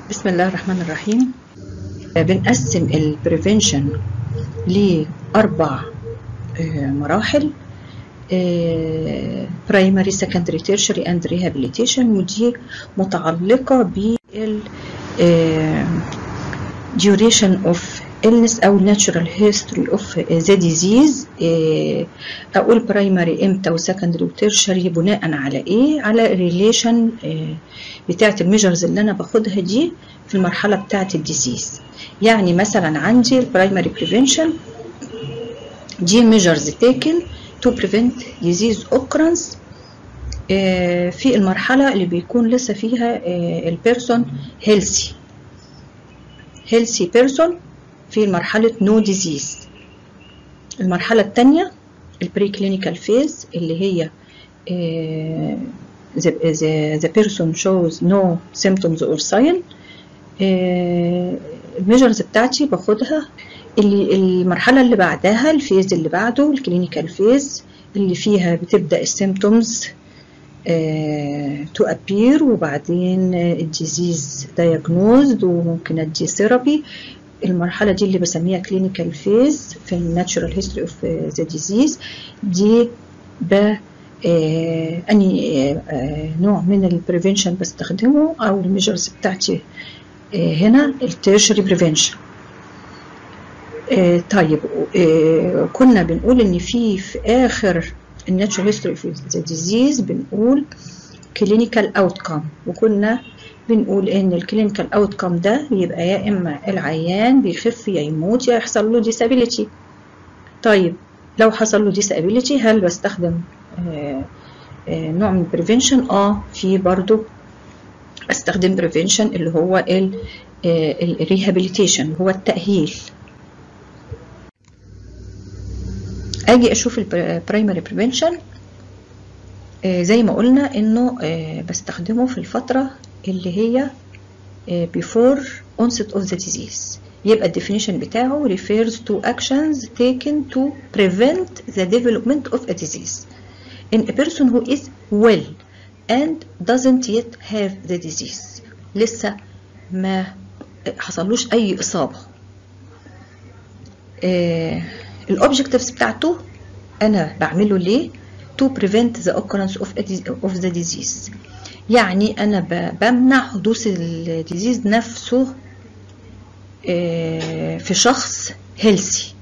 بسم الله الرحمن الرحيم بنقسم البريفنشن لأربع مراحل برايمري سكندري تيرشري اند ريهابيليتيشن ودي متعلقة بال duration of illness او natural history of the disease اقول برايمري امتى وسكندري وتيرشري بناء على ايه على الريليشن بتاعه الميجرز اللي انا باخدها دي في المرحله بتاعه الديزيز يعني مثلا عندي البرايمري بريفنشن دي measures taken to prevent disease occurrence في المرحله اللي بيكون لسه فيها البيرسون هيلثي هيلثي بيرسون في مرحلة نو no ديزيز المرحلة الثانية البري كلينيكال فيز اللي هي the, the, the person shows no symptoms or sign الميجرز بتاعتي باخدها اللي المرحلة اللي بعدها الفيز اللي بعده الكلينيكال فيز اللي فيها بتبدأ السيمتومز تو ابير وبعدين الديزيز دايجنوزد وممكن ادي ثيرابي المرحله دي اللي بسميها كلينيكال فيز في الناتشورال هيستوري اوف ذا ديزيز دي ب آه اني آه نوع من البريفنشن بستخدمه او الميجرز بتاعتي آه هنا التيرشري بريفنشن طيب كنا بنقول ان في في اخر الناتشورال هيستوري اوف ذا ديزيز بنقول كلينيكال اوتكم وكنا بنقول ان الكلينيكال اوتكم ده يبقى يا اما العيان بيخف يا يموت يا يحصل له ديسابيليتي طيب لو حصل له ديسابيليتي هل بستخدم آآ آآ نوع من البريفنشن اه في برضو استخدم بريفنشن اللي هو الريهابيليتيشن هو التاهيل اجي اشوف البرايمري بريفنشن زي ما قلنا انه بستخدمه في الفتره اللي هي before onset of the disease يبقى الديفينيشن بتاعه refers to actions taken to prevent the development of a disease in a person who is well and doesn't yet have the disease لسه ما حصلوش اي اصابه الاوبجكتيفز بتاعته انا بعمله ليه to prevent the occurrence of, of the disease يعني انا بمنع حدوث الديزيز نفسه في شخص هيلثي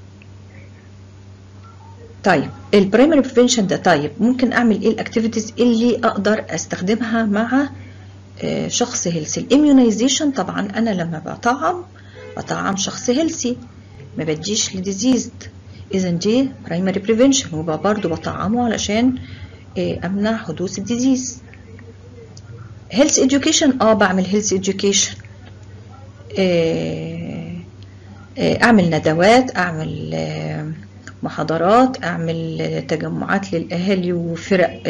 طيب البرايمري بريفنشن ده طيب ممكن اعمل ايه الاكتيفيتيز اللي اقدر استخدمها مع شخص هيلثي الاميونيزيشن طبعا انا لما بطعم بطعم شخص هيلثي ما بديش لديزيزد اذا دي برايمري بريفنشن وبقى برضه بطعمه علشان امنع حدوث الديزيز هيلث education اه بعمل هيلث education اعمل ندوات اعمل محاضرات اعمل تجمعات للاهالي وفرق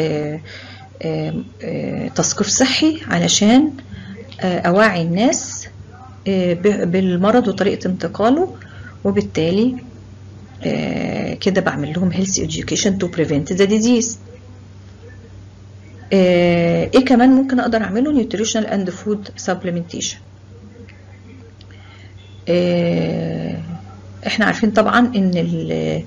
تثقيف صحي علشان اوعي الناس بالمرض وطريقه انتقاله وبالتالي كده بعمل لهم health education to prevent the disease ايه كمان ممكن اقدر اعمله nutritional and food supplementation احنا عارفين طبعا ان ال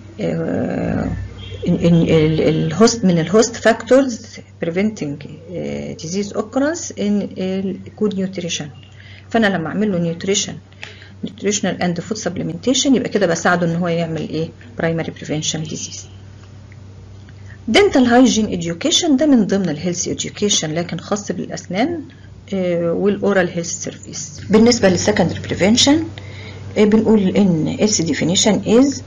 الهوست من الهوست فاكتورز preventing disease occurrence in good nutrition فانا لما اعمل له nutrition nutritional and food supplementation يبقى كده بساعده ان هو يعمل ايه primary prevention disease dental hygiene education ده من ضمن الهيلث education لكن خاص بالاسنان والاورال هيلث سيرفيس بالنسبه للسكندري بريفنشن بنقول ان its definition is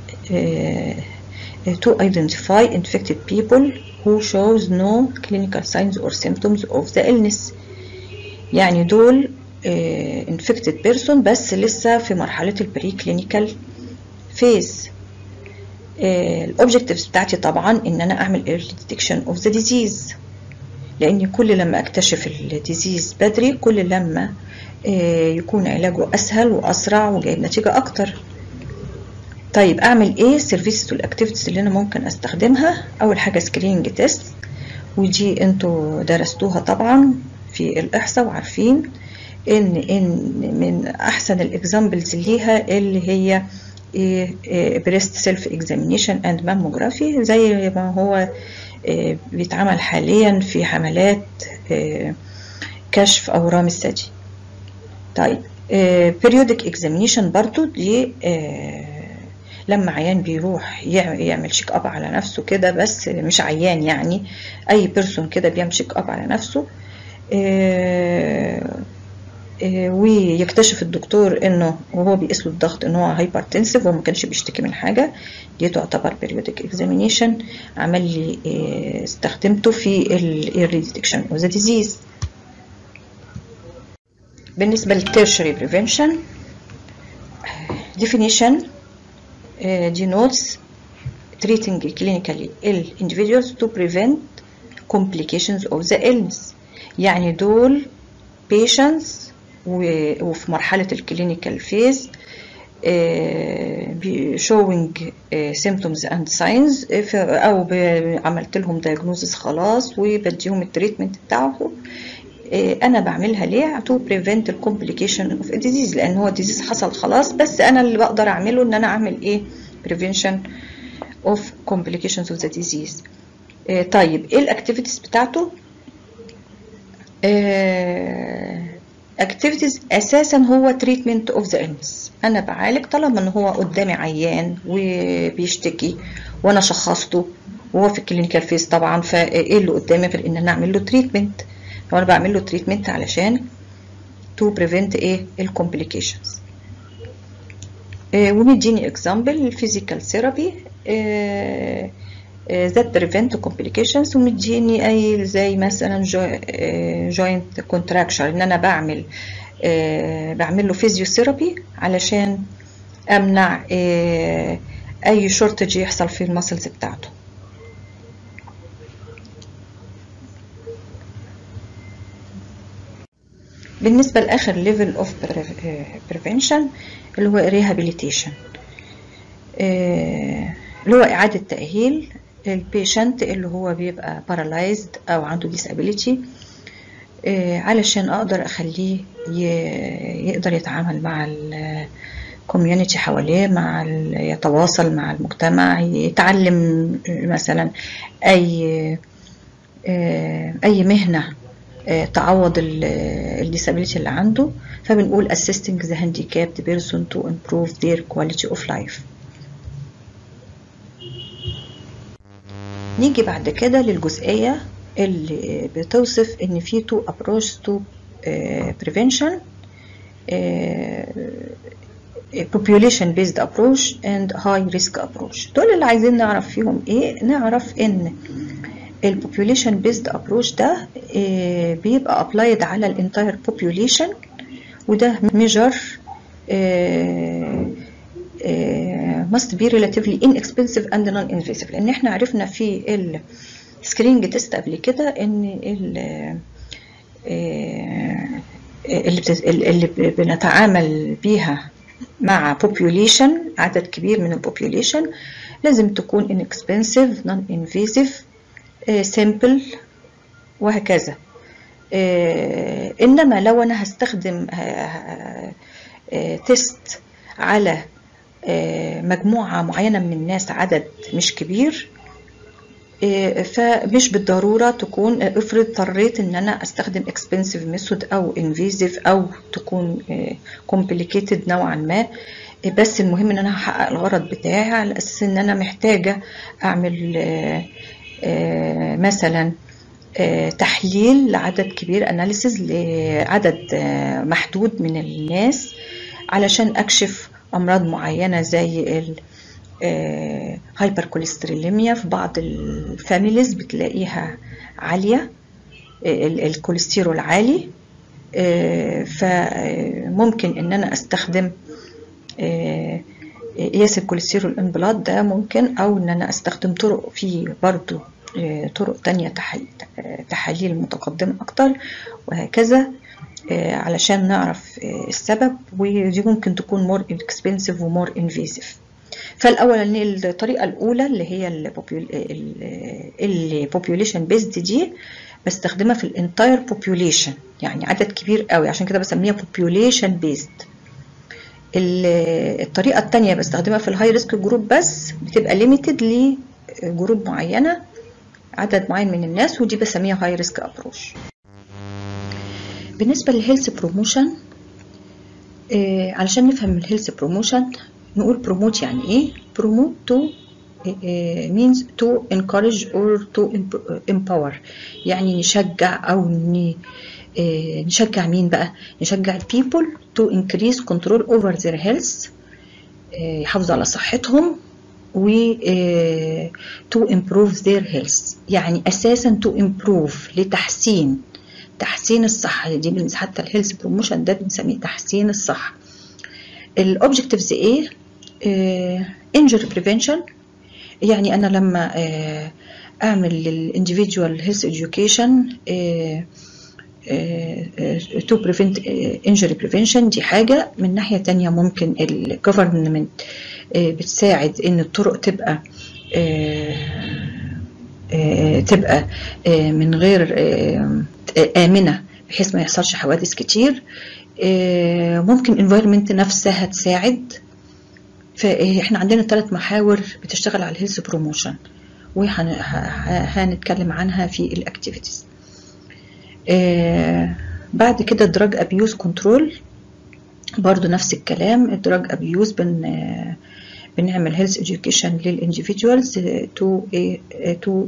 to identify infected people who shows no clinical signs or symptoms of the illness يعني دول infected person بس لسه في مرحله البري كلينيكال فيز الاوبجكتيفز بتاعتي طبعا ان انا اعمل early detection of the disease لان كل لما اكتشف الديزيز بدري كل لما يكون علاجه اسهل واسرع وجايب نتيجه اكتر طيب اعمل ايه السيرفيسز والاكتيفيتيز اللي انا ممكن استخدمها اول حاجه سكريننج تيست ودي انتوا درستوها طبعا في الاحصاء وعارفين ان ان من احسن الاكزامبلز ليها اللي هي بريست سيلف اكزامينيشن اند ماموجرافي زي ما هو بيتعمل حاليا في حملات كشف اورام الثدي طيب periodic examination برضو دي لما عيان بيروح يعمل شيك اب على نفسه كده بس مش عيان يعني اي بيرسون كده بيعمل شيك اب على نفسه ويكتشف الدكتور انه وهو بيقيس له الضغط ان هو هايبرتنسيف وما كانش بيشتكي من حاجه دي تعتبر periodic examination عمل لي استخدمته في الايرلي ديتكشن اوف ذا ديزيز بالنسبه للتيرشري بريفنشن definition denotes treating clinically ill individuals to prevent complications of the illness يعني دول patients وفي مرحلة الكلينيكال فيز showing symptoms and signs أو عملت لهم diagnosis خلاص وبديهم التريتمنت بتاعهم انا بعملها ليه to prevent the complication of a disease لان هو disease حصل خلاص بس انا اللي بقدر اعمله ان انا اعمل ايه prevention of complications of the disease طيب ايه الاكتيفيتيز بتاعته اكتيفيتيز اساسا هو treatment of the illness انا بعالج طالما ان هو قدامي عيان وبيشتكي وانا شخصته وهو في الكلينيكال فيز طبعا فايه اللي قدامي غير ان انا اعمل له تريتمنت لو انا بعمل له تريتمنت علشان تو بريفنت ايه الكومبليكيشنز ومديني اكزامبل الفيزيكال ثيرابي ذات بريفنت كومبليكيشنز ومديني اي زي مثلا جوينت كونتراكشن ان انا بعمل آه بعمل له فيزيوثيرابي علشان امنع آه اي شورتج يحصل في المسلز بتاعته بالنسبة لآخر ليفل اوف بريفنشن اللي هو ريهابيليتيشن اللي هو إعادة تأهيل البيشنت اللي هو بيبقى بارالايزد أو عنده disability علشان أقدر أخليه يقدر يتعامل مع الكوميونتي حواليه مع يتواصل مع المجتمع يتعلم مثلا أي أي مهنة تعوض الديسابيليتي اللي عنده فبنقول assisting the handicapped person to improve their quality of life نيجي بعد كده للجزئية اللي بتوصف ان في two approach to uh, prevention uh, population based approach and high risk approach دول اللي عايزين نعرف فيهم ايه نعرف ان البوبوليشن بيزد ابروش ده بيبقى ابلايد على الانتاير population وده ميجر must be relatively inexpensive and non-invasive لان احنا عرفنا في السكرينج تيست قبل كده ان ال اللي, اللي بنتعامل بيها مع population عدد كبير من البوبوليشن لازم تكون inexpensive non-invasive سامبل وهكذا انما لو انا هستخدم تيست على مجموعة معينة من الناس عدد مش كبير فمش بالضرورة تكون افرض اضطريت ان انا استخدم expensive ميثود او invasive او تكون complicated نوعا ما بس المهم ان انا هحقق الغرض بتاعي على اساس ان انا محتاجة اعمل مثلا تحليل لعدد كبير اناليسز لعدد محدود من الناس علشان اكشف امراض معينه زي الهايبر كوليستروليميا في بعض الفاميليز بتلاقيها عاليه الكوليسترول عالي فممكن ان انا استخدم قياس الكوليسترول ان بلاد ده ممكن او ان انا استخدم طرق في برضو طرق تانية تحاليل متقدمة اكتر وهكذا علشان نعرف السبب ودي ممكن تكون مور اكسبنسيف ومور انفيزيف فالاولانيه الطريقه الاولى اللي هي البوبيوليشن بيزد دي بستخدمها في الانتاير population يعني عدد كبير قوي عشان كده بسميها population based الطريقة التانية بستخدمها في الهاي ريسك جروب بس بتبقى ليميتد لجروب معينة عدد معين من الناس ودي بسميها هاي ريسك ابروش بالنسبة للهيلث بروموشن آه علشان نفهم الهيلث بروموشن نقول بروموت يعني ايه بروموت تو means to encourage or to empower يعني نشجع او ن نشجع مين بقى نشجع people to increase control over their health يحافظوا على صحتهم و to improve their health يعني اساسا to improve لتحسين تحسين الصحة دي حتى الهيلث بروموشن ده بنسميه تحسين الصحة الاوبجكتيفز ايه injury prevention يعني انا لما اعمل للانديفيدوال هيلث education to prevent injury prevention دي حاجة من ناحية تانية ممكن الجوفرمنت بتساعد ان الطرق تبقى تبقى من غير آمنة بحيث ما يحصلش حوادث كتير ممكن environment نفسها تساعد فاحنا عندنا ثلاث محاور بتشتغل على الهيلث بروموشن وهنتكلم عنها في الاكتيفيتيز آه بعد كده دراج ابيوز كنترول برضو نفس الكلام الدراج ابيوز بن آه بنعمل هيلث education للانديفيدوالز تو تو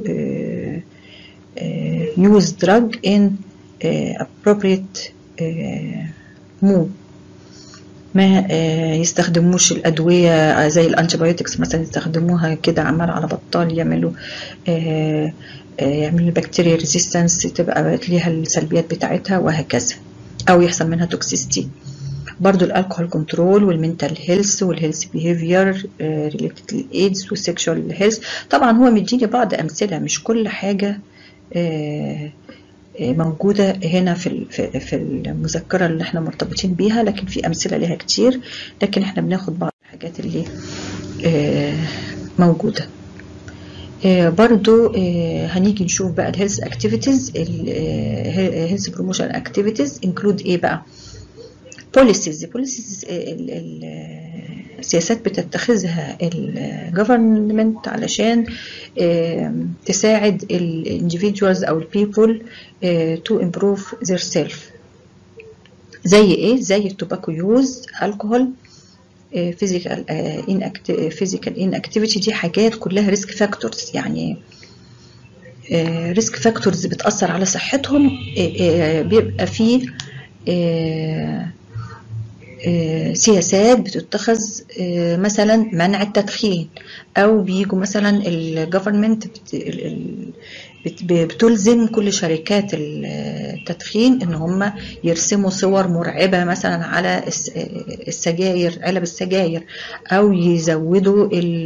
use drug in uh, appropriate uh, move ما يستخدموش الأدوية زي الأنتيبيوتكس مثلا يستخدموها كده عمال على بطال يعملوا يعملوا بكتيريا ريزيستنس تبقى ليها السلبيات بتاعتها وهكذا أو يحصل منها توكسيستي برضو الالكوهول كنترول والمنتال هيلث والهيلث بيهيفير ريليتد للايدز والسكشوال هيلث طبعا هو مديني بعض امثله مش كل حاجه موجودة هنا في في المذكرة اللي احنا مرتبطين بيها لكن في أمثلة ليها كتير لكن احنا بناخد بعض الحاجات اللي موجودة برضو هنيجي نشوف بقى الهيلث اكتيفيتيز الهيلث بروموشن اكتيفيتيز انكلود ايه بقى بوليسيز بوليسيز السياسات بتتخذها الجفرمنت علشان تساعد الانديفيدوالز او البيبول تو امبروف ذير سيلف زي ايه زي التوباكو يوز الكحول فيزيكال ان فيزيكال ان اكتيفيتي دي حاجات كلها ريسك فاكتورز يعني ريسك فاكتورز بتاثر على صحتهم بيبقى فيه سياسات بتتخذ مثلا منع التدخين او بيجوا مثلا الجفرمنت بتلزم كل شركات التدخين ان هم يرسموا صور مرعبه مثلا على السجاير علب السجاير او يزودوا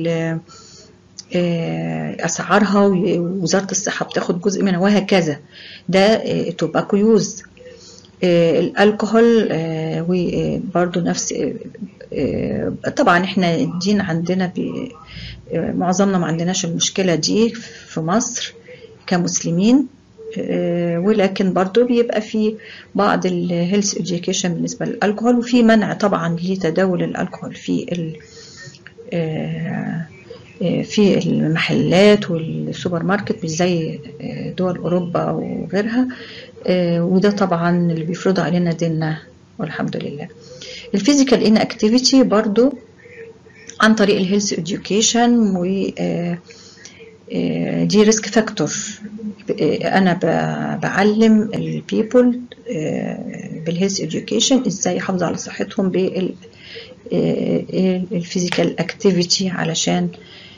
اسعارها ووزاره الصحه بتاخد جزء منها وهكذا ده توباكو يوز الكحول وبرضو نفس طبعا احنا الدين عندنا معظمنا ما عندناش المشكله دي في مصر كمسلمين ولكن برضو بيبقى في بعض الهيلث education بالنسبه للالكحول وفي منع طبعا لتداول الالكحول في في المحلات والسوبر ماركت مش زي دول اوروبا وغيرها وده طبعا اللي بيفرض علينا ديننا والحمد لله الفيزيكال ان اكتيفيتي برضو عن طريق الهيلث education و دي ريسك فاكتور انا بعلم البيبل بالهيلث education ازاي يحافظوا على صحتهم بالفيزيكال اكتيفيتي علشان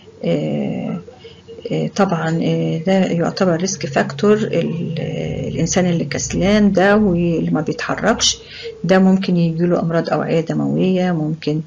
طبعا ده يعتبر ريسك فاكتور الانسان اللي كسلان ده واللي ما بيتحركش ده ممكن يجيله امراض اوعيه دمويه ممكن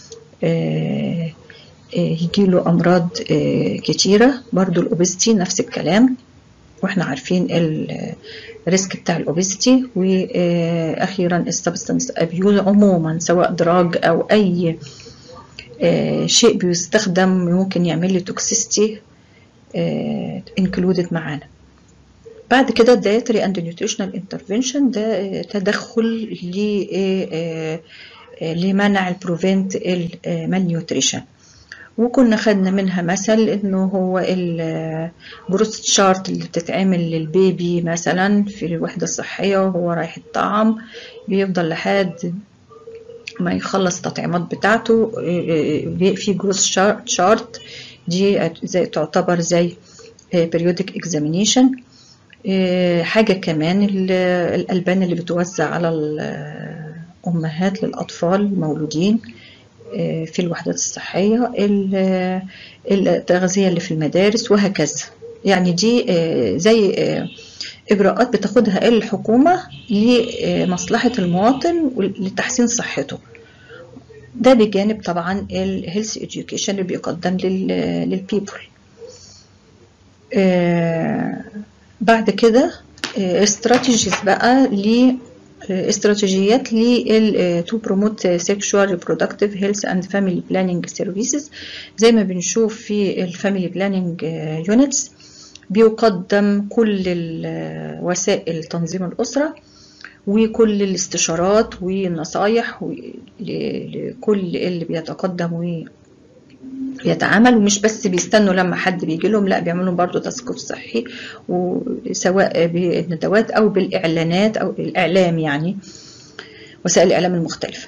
يجيله امراض كتيره برضو الاوبستي نفس الكلام واحنا عارفين الريسك بتاع الاوبستي واخيرا السبستانس ابيوز عموما سواء دراج او اي شيء بيستخدم ممكن يعمل لي توكسيستي انكلودد معانا بعد كده الدايتري اند نيوتريشنال انترفنشن ده تدخل ل لمنع البروفنت المالنيوتريشن وكنا خدنا منها مثل انه هو الجروث تشارت اللي بتتعمل للبيبي مثلا في الوحده الصحيه وهو رايح الطعام بيفضل لحد ما يخلص التطعيمات بتاعته في جروث شارت دي زي تعتبر زي periodic examination حاجة كمان الألبان اللي بتوزع على الأمهات للأطفال المولودين في الوحدات الصحية التغذية اللي في المدارس وهكذا يعني دي زي إجراءات بتاخدها الحكومة لمصلحة المواطن ولتحسين صحته ده بجانب طبعا الهيلث education اللي بيقدم للبيبل بعد كده استراتيجيز بقى ل استراتيجيات لل to promote sexual reproductive health and family planning services زي ما بنشوف في الفاميلي بلاننج يونتس بيقدم كل وسائل تنظيم الأسرة وكل الاستشارات والنصايح لكل اللي بيتقدم ويتعامل ومش بس بيستنوا لما حد بيجي لهم لا بيعملوا برضه تثقيف صحي وسواء بالندوات او بالاعلانات او الاعلام يعني وسائل الاعلام المختلفه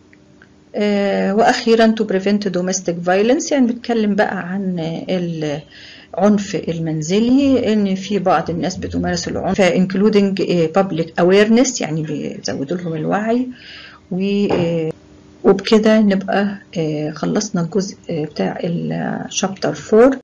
واخيرا to prevent domestic violence يعني بنتكلم بقى عن العنف المنزلي ان في بعض الناس بتمارس العنف including public awareness يعني بيزودوا لهم الوعي و وبكده نبقى خلصنا الجزء بتاع الشابتر 4